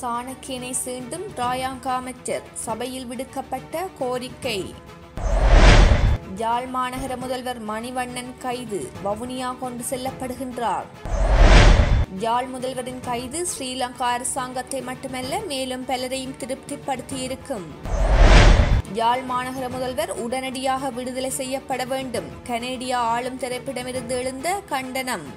சாணக்கியனை சீண்டும் ராயாங்க அமைச்சர் சபையில் விடுக்கப்பட்ட கோரிக்கை யாழ் மாநகர முதல்வர் மணிவண்ணன் கைது வவுனியா கொண்டு செல்லப்படுகின்றார் யாழ் முதல்வரின் கைது ஸ்ரீலங்கா அரசாங்கத்தை மட்டுமல்ல மேலும் பலரையும் திருப்திப்படுத்தியிருக்கும் யாழ் மாநகர முதல்வர் உடனடியாக விடுதலை செய்யப்பட வேண்டும் கனேடியா ஆளும் தரப்பிடமிருந்து எழுந்த கண்டனம்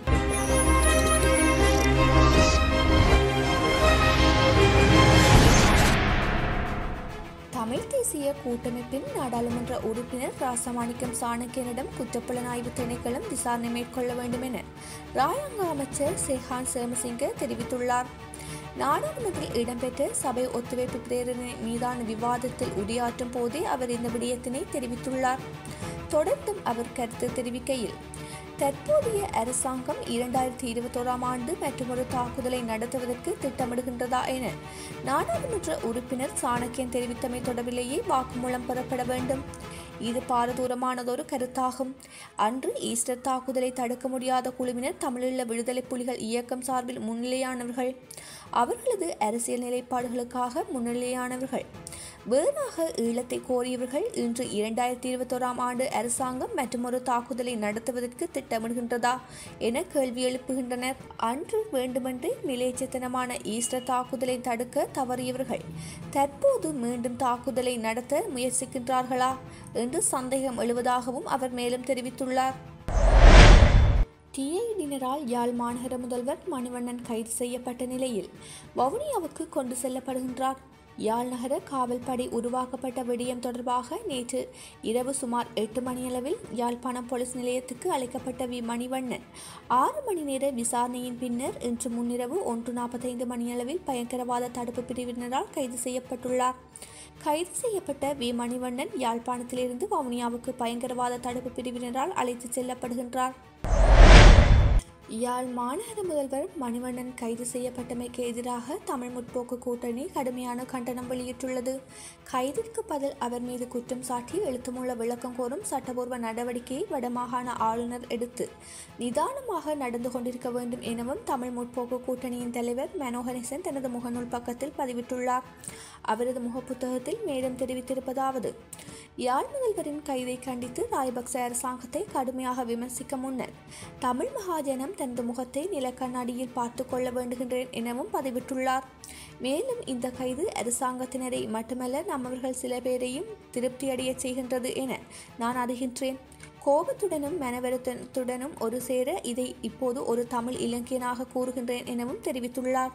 தமிழ் தேசிய கூட்டமைப்பின் நாடாளுமன்ற உறுப்பினர் ராசமாணிக்கம் சாணக்கியனிடம் குற்றப்புலனாய்வு திணைக்களம் விசாரணை மேற்கொள்ள வேண்டும் என ராயாங்க அமைச்சர் செஹான் சேமசிங்க தெரிவித்துள்ளார் நாடாளுமன்றத்தில் இடம்பெற்ற சபை ஒத்துழைப்பு பிரேரணை மீதான விவாதத்தில் உரையாற்றும் போதே அவர் இந்த விடயத்தினை தெரிவித்துள்ளார் தொடர்ந்தும் அவர் கருத்து தெரிவிக்கையில் தற்போதைய அரசாங்கம் இரண்டாயிரத்தி இருபத்தோராம் ஆண்டு மற்றொரு தாக்குதலை நடத்துவதற்கு திட்டமிடுகின்றதா என நாடாளுமன்ற உறுப்பினர் சாணக்கியன் தெரிவித்தமை தொடர்பிலேயே வாக்குமூலம் பெறப்பட வேண்டும் இது பாரதூரமானதொரு கருத்தாகும் அன்று ஈஸ்டர் தாக்குதலை தடுக்க முடியாத குழுவினர் தமிழீழ விடுதலை புலிகள் இயக்கம் சார்பில் முன்னிலையானவர்கள் அவர்களது அரசியல் நிலைப்பாடுகளுக்காக முன்னிலையானவர்கள் வேறாக ஈழத்தை கோரியவர்கள் இன்று இரண்டாயிரத்தி இருபத்தோராம் ஆண்டு அரசாங்கம் மற்றொரு தாக்குதலை நடத்துவதற்கு திட்டமிடுகின்றதா என கேள்வி எழுப்புகின்றனர் அன்று வேண்டுமென்றே நிலைச்சத்தனமான ஈஸ்டர் தாக்குதலை தடுக்க தவறியவர்கள் தற்போது மீண்டும் தாக்குதலை நடத்த முயற்சிக்கின்றார்களா என்று சந்தேகம் எழுவதாகவும் அவர் மேலும் தெரிவித்துள்ளார் டிஐடியினரால் யாழ் மாநகர முதல்வர் மணிவண்ணன் கைது செய்யப்பட்ட நிலையில் வவுனியாவுக்கு கொண்டு செல்லப்படுகின்றார் யாழ் நகர காவல்படை உருவாக்கப்பட்ட விடயம் தொடர்பாக நேற்று இரவு சுமார் எட்டு மணியளவில் யாழ்ப்பாணம் போலீஸ் நிலையத்துக்கு அழைக்கப்பட்ட வி மணிவண்ணன் ஆறு மணி நேர விசாரணையின் பின்னர் இன்று முன்னிரவு ஒன்று நாற்பத்தைந்து மணியளவில் பயங்கரவாத தடுப்பு பிரிவினரால் கைது செய்யப்பட்டுள்ளார் கைது செய்யப்பட்ட வி மணிவண்ணன் யாழ்ப்பாணத்திலிருந்து வவுனியாவுக்கு பயங்கரவாத தடுப்பு பிரிவினரால் அழைத்துச் செல்லப்படுகின்றார் யாழ் மாநகர முதல்வர் மணிவண்ணன் கைது செய்யப்பட்டமைக்கு எதிராக தமிழ் முற்போக்கு கூட்டணி கடுமையான கண்டனம் வெளியிட்டுள்ளது கைதிற்கு பதில் அவர் மீது குற்றம் சாட்டி எழுத்துமூல விளக்கம் கோரும் சட்டபூர்வ நடவடிக்கையை வடமாகாண ஆளுநர் எடுத்து நிதானமாக நடந்து கொண்டிருக்க வேண்டும் எனவும் தமிழ் முற்போக்கு கூட்டணியின் தலைவர் மனோகரேசன் தனது முகநூல் பக்கத்தில் பதிவிட்டுள்ளார் அவரது முகப்புத்தகத்தில் மேலும் தெரிவித்திருப்பதாவது யாழ் முதல்வரின் கைதை கண்டித்து ராயபக்ச அரசாங்கத்தை கடுமையாக விமர்சிக்க முன்னர் தமிழ் மகாஜனம் தனது முகத்தை நிலக்கண்ணாடியில் பார்த்து கொள்ள வேண்டுகின்றேன் எனவும் பதிவிட்டுள்ளார் மேலும் இந்த கைது அரசாங்கத்தினரை மட்டுமல்ல நம்மவர்கள் சில பேரையும் திருப்தியடைய செய்கின்றது என நான் அறிகின்றேன் கோபத்துடனும் மனவருத்தத்துடனும் ஒரு சேர இதை இப்போது ஒரு தமிழ் இலக்கியனாக கூறுகின்றேன் எனவும் தெரிவித்துள்ளார்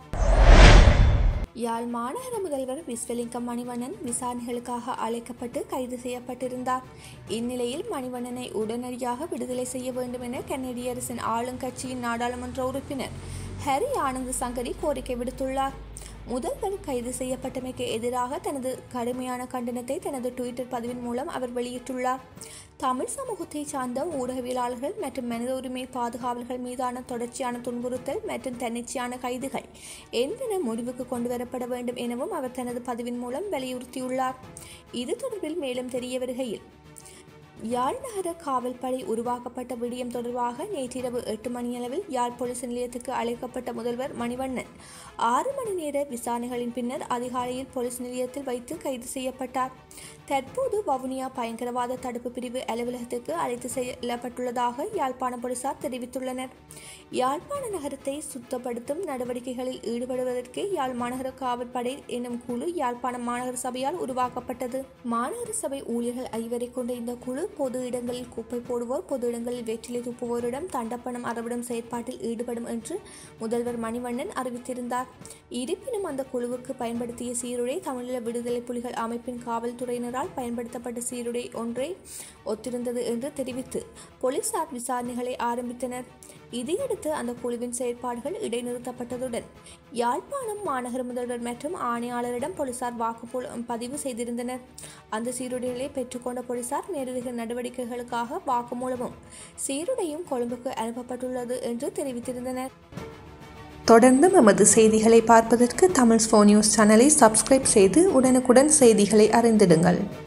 யாழ் மாநகர முதல்வர் விஸ்வலிங்கம் மணிவண்ணன் விசாரணைகளுக்காக அழைக்கப்பட்டு கைது செய்யப்பட்டிருந்தார் இந்நிலையில் மணிவண்ணனை உடனடியாக விடுதலை செய்ய வேண்டும் என கனேடிய அரசின் ஆளுங்கட்சியின் நாடாளுமன்ற உறுப்பினர் ஹரி ஆனந்த் சங்கரி கோரிக்கை விடுத்துள்ளார் முதல்வர் கைது செய்யப்பட்டமைக்கு எதிராக தனது கடுமையான கண்டனத்தை தனது ட்விட்டர் பதிவின் மூலம் அவர் வெளியிட்டுள்ளார் தமிழ் சமூகத்தை சார்ந்த ஊடகவியலாளர்கள் மற்றும் மனித உரிமை பாதுகாவலர்கள் மீதான தொடர்ச்சியான துன்புறுத்தல் மற்றும் தன்னிச்சையான கைதுகள் என்பன முடிவுக்கு கொண்டு வரப்பட வேண்டும் எனவும் அவர் தனது பதிவின் மூலம் வலியுறுத்தியுள்ளார் இது தொடர்பில் மேலும் தெரிய வருகையில் யாழ் நகர காவல்படை உருவாக்கப்பட்ட விடயம் தொடர்பாக நேற்றிரவு எட்டு மணியளவில் யாழ் போலீஸ் நிலையத்துக்கு அழைக்கப்பட்ட முதல்வர் மணிவண்ணன் ஆறு மணி நேர விசாரணைகளின் பின்னர் அதிகாலையில் போலீஸ் நிலையத்தில் வைத்து கைது செய்யப்பட்டார் தற்போது வவுனியா பயங்கரவாத தடுப்பு பிரிவு அலுவலகத்துக்கு அழைத்து செல்லப்பட்டுள்ளதாக யாழ்ப்பாண போலீசார் தெரிவித்துள்ளனர் யாழ்ப்பாண நகரத்தை சுத்தப்படுத்தும் நடவடிக்கைகளில் ஈடுபடுவதற்கு யாழ் மாநகர காவல்படை என்னும் குழு யாழ்ப்பாணம் மாநகர சபையால் உருவாக்கப்பட்டது மாநகர சபை ஊழியர்கள் ஐவரை கொண்ட இந்த குழு பொது இடங்களில் குப்பை போடுவோர் பொது இடங்களில் வெற்றிலை துப்புவோரிடம் தண்டப்பணம் அறவிடும் செயற்பாட்டில் ஈடுபடும் என்று முதல்வர் மணிவண்ணன் அறிவித்திருந்தார் இருப்பினும் அந்த குழுவுக்கு பயன்படுத்திய சீருடை தமிழீழ விடுதலை புலிகள் அமைப்பின் காவல்துறையினரால் பயன்படுத்தப்பட்ட சீருடை ஒன்றை ஒத்திருந்தது என்று தெரிவித்து போலீசார் விசாரணைகளை ஆரம்பித்தனர் இதையடுத்து அந்த குழுவின் செயற்பாடுகள் இடைநிறுத்தப்பட்டதுடன் யாழ்ப்பாணம் மாநகர முதல்வர் மற்றும் ஆணையாளரிடம் போலீசார் வாக்குமூலம் பதிவு செய்திருந்தனர் அந்த சீருடைகளை பெற்றுக்கொண்ட போலீசார் மேலதிக நடவடிக்கைகளுக்காக வாக்குமூலமும் சீருடையும் கொழும்புக்கு அனுப்பப்பட்டுள்ளது என்று தெரிவித்திருந்தனர் தொடர்ந்து எமது செய்திகளை பார்ப்பதற்கு தமிழ் ஸ்போ நியூஸ் சேனலை சப்ஸ்கிரைப் செய்து உடனுக்குடன் செய்திகளை அறிந்திடுங்கள்